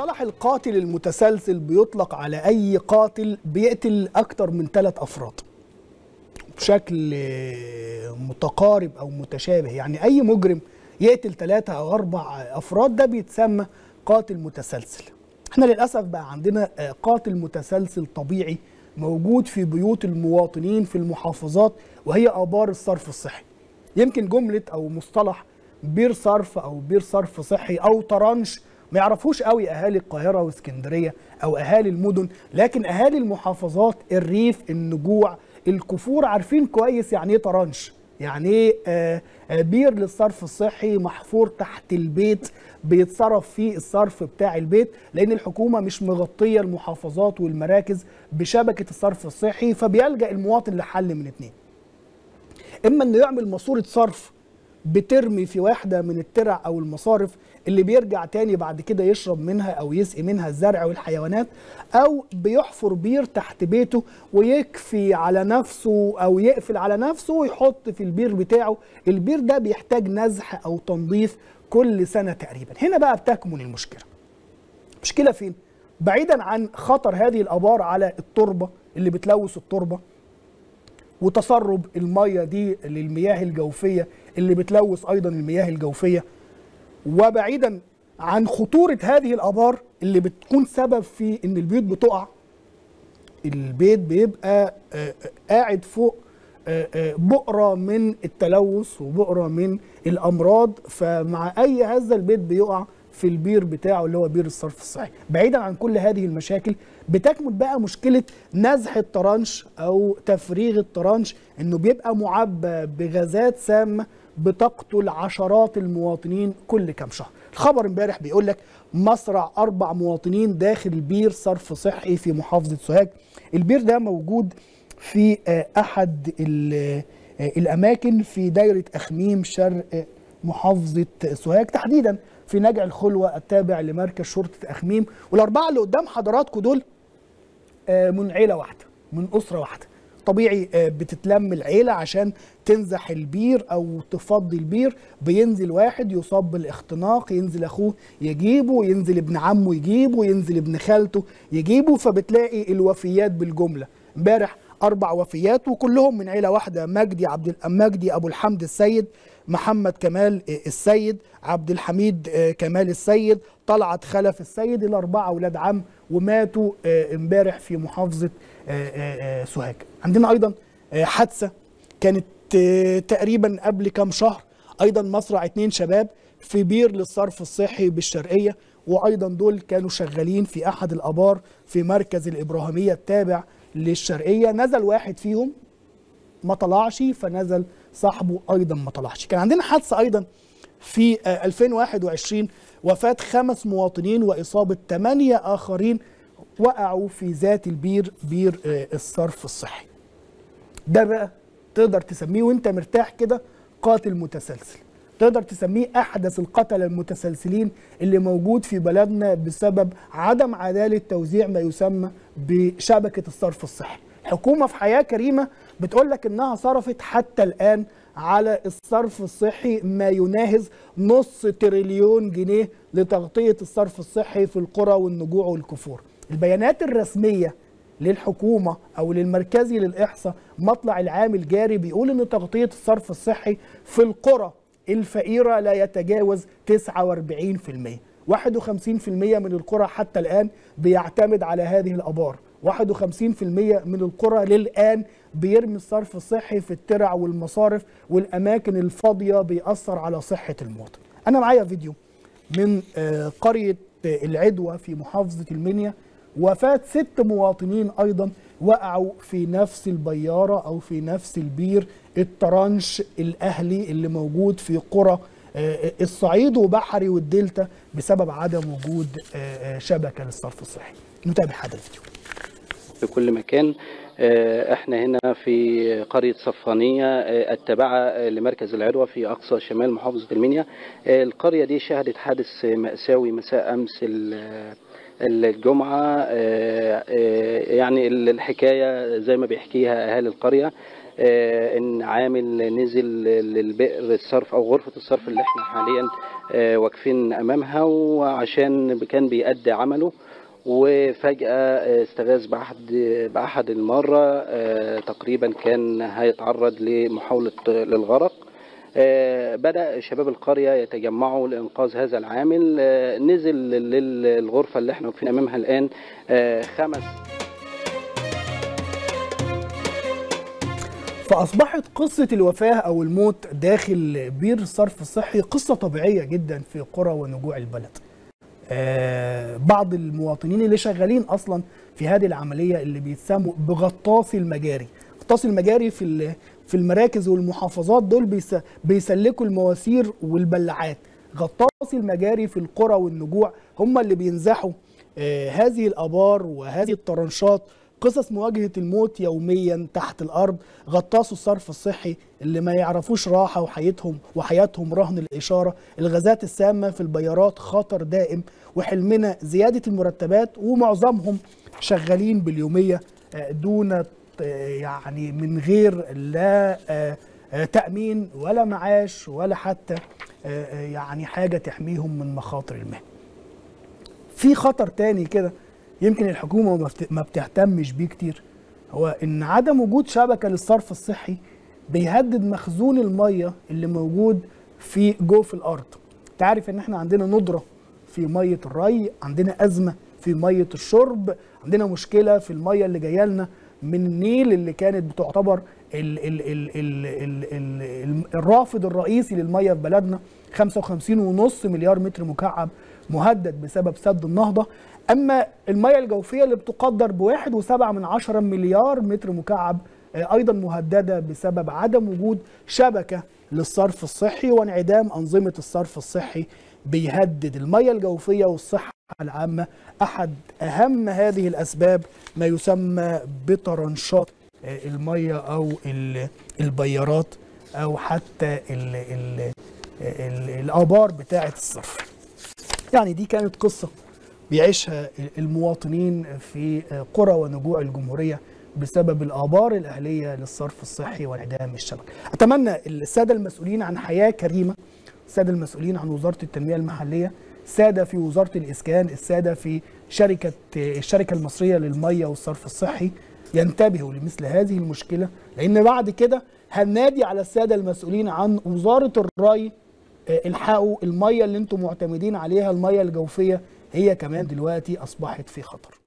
مصطلح القاتل المتسلسل بيطلق على اي قاتل بيقتل اكتر من ثلاث افراد بشكل متقارب او متشابه يعني اي مجرم يقتل ثلاثة او اربع افراد ده بيتسمى قاتل متسلسل احنا للاسف بقى عندنا قاتل متسلسل طبيعي موجود في بيوت المواطنين في المحافظات وهي ابار الصرف الصحي يمكن جمله او مصطلح بير صرف او بير صرف صحي او طرنش ما يعرفوش قوي اهالي القاهره واسكندريه او اهالي المدن لكن اهالي المحافظات الريف النجوع الكفور عارفين كويس يعني ايه طرنش يعني ايه آه بير للصرف الصحي محفور تحت البيت بيتصرف فيه الصرف بتاع البيت لان الحكومه مش مغطيه المحافظات والمراكز بشبكه الصرف الصحي فبيلجا المواطن لحل من اتنين اما انه يعمل ماسوره صرف بترمي في واحده من الترع او المصارف اللي بيرجع تاني بعد كده يشرب منها او يسقي منها الزرع والحيوانات او بيحفر بير تحت بيته ويكفي على نفسه او يقفل على نفسه ويحط في البير بتاعه البير ده بيحتاج نزح او تنظيف كل سنه تقريبا هنا بقى بتكمن المشكله مشكله فين بعيدا عن خطر هذه الابار على التربه اللي بتلوث التربه وتسرب الميه دي للمياه الجوفيه اللي بتلوث ايضا المياه الجوفيه وبعيدا عن خطوره هذه الابار اللي بتكون سبب في ان البيوت بتقع البيت بيبقى قاعد فوق بؤره من التلوث وبؤره من الامراض فمع اي هذا البيت بيقع في البير بتاعه اللي هو بير الصرف الصحي بعيدا عن كل هذه المشاكل بتكمن بقى مشكله نزح الطرنش او تفريغ الطرنش انه بيبقى معبى بغازات سامه بتقتل عشرات المواطنين كل كام شهر الخبر امبارح بيقول لك مصرع اربع مواطنين داخل بير صرف صحي في محافظه سوهاج البير ده موجود في احد الاماكن في دايره اخميم شرق محافظه سوهاج تحديدا في نجع الخلوه التابع لمركز شرطه اخميم والاربعه اللي قدام حضراتكم دول من عيله واحده من اسره واحده طبيعي بتتلم العيلة عشان تنزح البير أو تفضي البير بينزل واحد يصاب بالاختناق ينزل أخوه يجيبه ينزل ابن عمه يجيبه ينزل ابن خالته يجيبه فبتلاقي الوفيات بالجملة امبارح أربع وفيات وكلهم من عيلة واحدة مجدي عبد مجدي أبو الحمد السيد محمد كمال السيد عبد الحميد كمال السيد طلعت خلف السيد الأربعة أولاد عم وماتوا امبارح في محافظة سوهاج عندنا أيضا حادثة كانت تقريبا قبل كام شهر أيضا مصرع اتنين شباب في بير للصرف الصحي بالشرقية وأيضا دول كانوا شغالين في أحد الأبار في مركز الإبراهيمية التابع للشرقية نزل واحد فيهم ما طلعش فنزل صاحبه ايضا ما طلعش كان عندنا حادثه ايضا في 2021 وفاه خمس مواطنين واصابه ثمانيه اخرين وقعوا في ذات البير بير الصرف الصحي ده بقى تقدر تسميه وانت مرتاح كده قاتل متسلسل تقدر تسميه احدث القتله المتسلسلين اللي موجود في بلدنا بسبب عدم عداله توزيع ما يسمى بشبكه الصرف الصحي الحكومه في حياه كريمه بتقول لك انها صرفت حتى الان على الصرف الصحي ما يناهز نص تريليون جنيه لتغطيه الصرف الصحي في القرى والنجوع والكفور البيانات الرسميه للحكومه او للمركزي للاحصاء مطلع العام الجاري بيقول ان تغطيه الصرف الصحي في القرى الفقيره لا يتجاوز 49% 51% من القرى حتى الان بيعتمد على هذه الابار 51% من القرى للآن بيرمي الصرف الصحي في الترع والمصارف والأماكن الفاضية بيأثر على صحة المواطن أنا معايا فيديو من قرية العدوى في محافظة المنيا وفاة ست مواطنين أيضا وقعوا في نفس البيارة أو في نفس البير الترنش الأهلي اللي موجود في قرى الصعيد وبحري والدلتا بسبب عدم وجود شبكة للصرف الصحي نتابع هذا الفيديو في كل مكان احنا هنا في قرية صفانية التابعة لمركز العروة في أقصى شمال محافظة المنيا القرية دي شهدت حادث مأساوي مساء أمس الجمعة يعني الحكاية زي ما بيحكيها أهالي القرية آه، ان عامل نزل للبئر الصرف او غرفه الصرف اللي احنا حاليا آه، واقفين امامها وعشان كان بيأدي عمله وفجأة استغاث بأحد بأحد المرة آه، تقريبا كان هيتعرض لمحاولة للغرق آه، بدأ شباب القرية يتجمعوا لإنقاذ هذا العامل آه، نزل للغرفة اللي احنا واقفين أمامها الآن آه، خمس فأصبحت قصة الوفاة أو الموت داخل بير الصرف الصحي قصة طبيعية جدا في قرى ونجوع البلد آه، بعض المواطنين اللي شغالين أصلا في هذه العملية اللي بيتسموا بغطاسي المجاري غطاسي المجاري في ال- في المراكز والمحافظات دول بيس- بيسلكوا المواسير والبلاعات غطاسي المجاري في القرى والنجوع هم اللي بينزحوا آه، هذه الآبار وهذه الطرنشات قصص مواجهة الموت يوميا تحت الأرض غطاسوا الصرف الصحي اللي ما يعرفوش راحة وحياتهم وحياتهم رهن الإشارة الغازات السامة في البيارات خطر دائم وحلمنا زيادة المرتبات ومعظمهم شغالين باليومية آه، دون آه، يعني من غير لا آه، آه، تأمين ولا معاش ولا حتى آه، آه، يعني حاجة تحميهم من مخاطر المهنة في خطر تاني كده يمكن الحكومه ما بت- ما بتهتمش بيه كتير هو ان عدم وجود شبكه للصرف الصحي بيهدد مخزون الميه اللي موجود في جوف الارض انت عارف ان احنا عندنا ندره في ميه الري عندنا ازمه في ميه الشرب عندنا مشكله في الميه اللي جايه لنا من النيل اللي كانت بتعتبر ال ال ال ال ال ال ال الرافد الرئيسي للميه في بلدنا 55.5 مليار متر مكعب مهدد بسبب سد النهضه اما الميه الجوفيه اللي بتقدر بواحد وسبعة من عشرة مليار متر مكعب آه، ايضا مهدده بسبب عدم وجود شبكه للصرف الصحي وانعدام انظمه الصرف الصحي بيهدد الميه الجوفيه والصحه العامه احد اهم هذه الاسباب ما يسمى بطرنشات آه، الميه او ال- البيارات او حتى ال ال ال الابار بتاعه الصرف يعني دي كانت قصه بيعيشها المواطنين في قرى ونجوع الجمهوريه بسبب الابار الاهليه للصرف الصحي وانعدام الشبكه. اتمنى الساده المسؤولين عن حياه كريمه، الساده المسؤولين عن وزاره التنميه المحليه، الساده في وزاره الاسكان، الساده في شركه الشركه المصريه للميه والصرف الصحي ينتبهوا لمثل هذه المشكله لان بعد كده هننادي على الساده المسؤولين عن وزاره الري آه، الحقوا الميه اللي انتم معتمدين عليها الميه الجوفيه هي كمان دلوقتي اصبحت في خطر